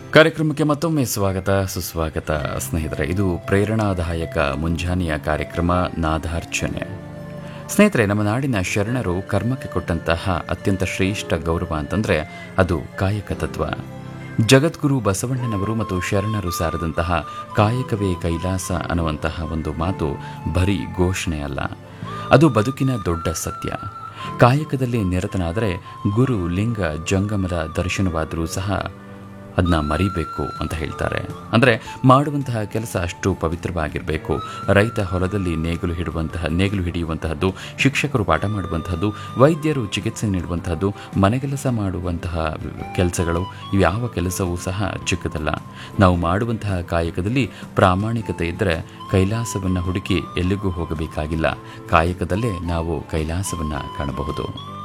ಕಾರ್ಯಕ್ರಮಕ್ಕೆ ಮತ್ತೊಮ್ಮೆ ಸ್ವಾಗತ ಸುಸ್ವಾಗತ ಸ್ನೇಹಿತರೆ ಇದು ಪ್ರೇರಣಾದಾಯಕ ಮುಂಜಾನೆಯ ಕಾರ್ಯಕ್ರಮ ನಾದಾರ್ಚನೆ ಸ್ನೇಹಿತರೆ ನಮ್ಮ ನಾಡಿನ ಶರಣರು ಕರ್ಮಕ್ಕೆ ಕೊಟ್ಟಂತಹ ಅತ್ಯಂತ ಶ್ರೇಷ್ಠ ಗೌರವ ಅಂತಂದ್ರೆ ಅದು ಕಾಯಕ ತತ್ವ ಜಗದ್ಗುರು ಬಸವಣ್ಣನವರು ಮತ್ತು ಶರಣರು ಸಾರದಂತಹ ಕಾಯಕವೇ ಕೈಲಾಸ ಅನ್ನುವಂತಹ ಒಂದು ಮಾತು ಬರೀ ಘೋಷಣೆ ಅಲ್ಲ ಅದು ಬದುಕಿನ ದೊಡ್ಡ ಸತ್ಯ ಕಾಯಕದಲ್ಲಿ ನಿರತನಾದರೆ ಗುರು ಲಿಂಗ ಜಂಗಮದ ದರ್ಶನವಾದರೂ ಸಹ ಅದನ್ನ ಮರಿಬೇಕು ಅಂತ ಹೇಳ್ತಾರೆ ಅಂದರೆ ಮಾಡುವಂತಹ ಕೆಲಸ ಅಷ್ಟು ಪವಿತ್ರವಾಗಿರಬೇಕು ರೈತ ಹೊಲದಲ್ಲಿ ನೇಗಿಲು ಹಿಡುವಂತಹ ನೇಗಿಲು ಹಿಡಿಯುವಂತಹದ್ದು ಶಿಕ್ಷಕರು ಪಾಠ ಮಾಡುವಂತಹದ್ದು ವೈದ್ಯರು ಚಿಕಿತ್ಸೆ ನೀಡುವಂತಹದ್ದು ಮನೆಗೆಲಸ ಮಾಡುವಂತಹ ಕೆಲಸಗಳು ಯಾವ ಕೆಲಸವೂ ಸಹ ಚಿಕ್ಕದಲ್ಲ ನಾವು ಮಾಡುವಂತಹ ಕಾಯಕದಲ್ಲಿ ಪ್ರಾಮಾಣಿಕತೆ ಇದ್ದರೆ ಕೈಲಾಸವನ್ನು ಹುಡುಕಿ ಎಲ್ಲಿಗೂ ಹೋಗಬೇಕಾಗಿಲ್ಲ ಕಾಯಕದಲ್ಲೇ ನಾವು ಕೈಲಾಸವನ್ನು ಕಾಣಬಹುದು